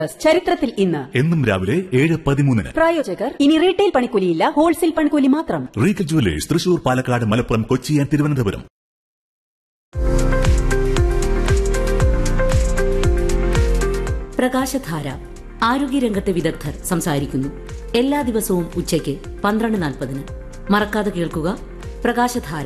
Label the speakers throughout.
Speaker 1: ചരിത്രത്തിൽ ഇന്ന്
Speaker 2: എന്നും രാവിലെ ഏഴ് പതിമൂന്നിന്
Speaker 1: പ്രായോജകർ ഇനി റീറ്റെയിൽ പണിക്കൂലിയില്ല ഹോൾസെയിൽ പണിക്കൂലി മാത്രം
Speaker 2: Regal jewellers Thrissur Palakkad Malappuram Kochi and Thiruvananthapuram
Speaker 3: പ്രകാശധാര ആരോഗ്യരംഗത്തെ വിദഗ്ധർ സംസാരിക്കുന്നു എല്ലാ ദിവസവും ഉച്ചയ്ക്ക് പന്ത്രണ്ട് നാൽപ്പതിന് മറക്കാതെ കേൾക്കുക പ്രകാശധാര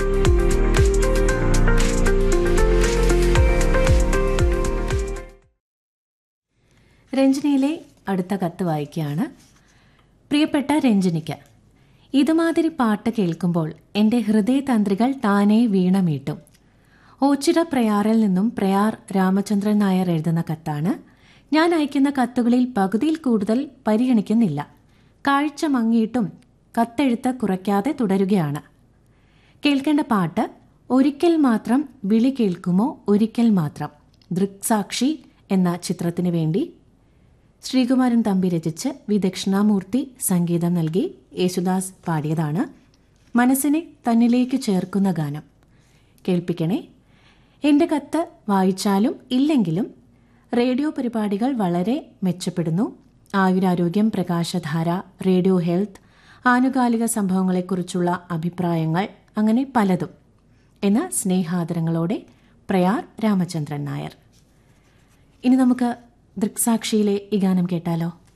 Speaker 4: രഞ്ജനിയിലെ അടുത്ത കത്ത് വായിക്കുകയാണ് പ്രിയപ്പെട്ട രഞ്ജനിക്ക് ഇതുമാതിരി പാട്ട് കേൾക്കുമ്പോൾ എൻ്റെ ഹൃദയതന്ത്രികൾ താനേ വീണമീട്ടും ഓച്ചിറ പ്രയാറിൽ നിന്നും പ്രയാർ രാമചന്ദ്രൻ നായർ എഴുതുന്ന കത്താണ് ഞാൻ അയക്കുന്ന കത്തുകളിൽ പകുതിയിൽ കൂടുതൽ പരിഗണിക്കുന്നില്ല കാഴ്ച മങ്ങിയിട്ടും കത്തെഴുത്ത് കുറയ്ക്കാതെ തുടരുകയാണ് കേൾക്കേണ്ട പാട്ട് ഒരിക്കൽ മാത്രം വിളി കേൾക്കുമോ ഒരിക്കൽ മാത്രം ദൃക്സാക്ഷി എന്ന ചിത്രത്തിന് വേണ്ടി ശ്രീകുമാരൻ തമ്പി രചിച്ച് വി ദക്ഷിണാമൂർത്തി സംഗീതം നൽകി യേശുദാസ് പാടിയതാണ് മനസ്സിനെ തന്നിലേക്ക് ചേർക്കുന്ന ഗാനം കേൾപ്പിക്കണേ എൻ്റെ കത്ത് വായിച്ചാലും ഇല്ലെങ്കിലും റേഡിയോ പരിപാടികൾ വളരെ മെച്ചപ്പെടുന്നു ആയുരാരോഗ്യം പ്രകാശധാര റേഡിയോ ഹെൽത്ത് ആനുകാലിക സംഭവങ്ങളെക്കുറിച്ചുള്ള അഭിപ്രായങ്ങൾ അങ്ങനെ പലതും എന്ന സ്നേഹാദരങ്ങളോടെ പ്രയാർ രാമചന്ദ്രൻ നായർ ഇനി നമുക്ക് ദൃക്സാക്ഷിയിലെ ഈ ഗാനം കേട്ടാലോ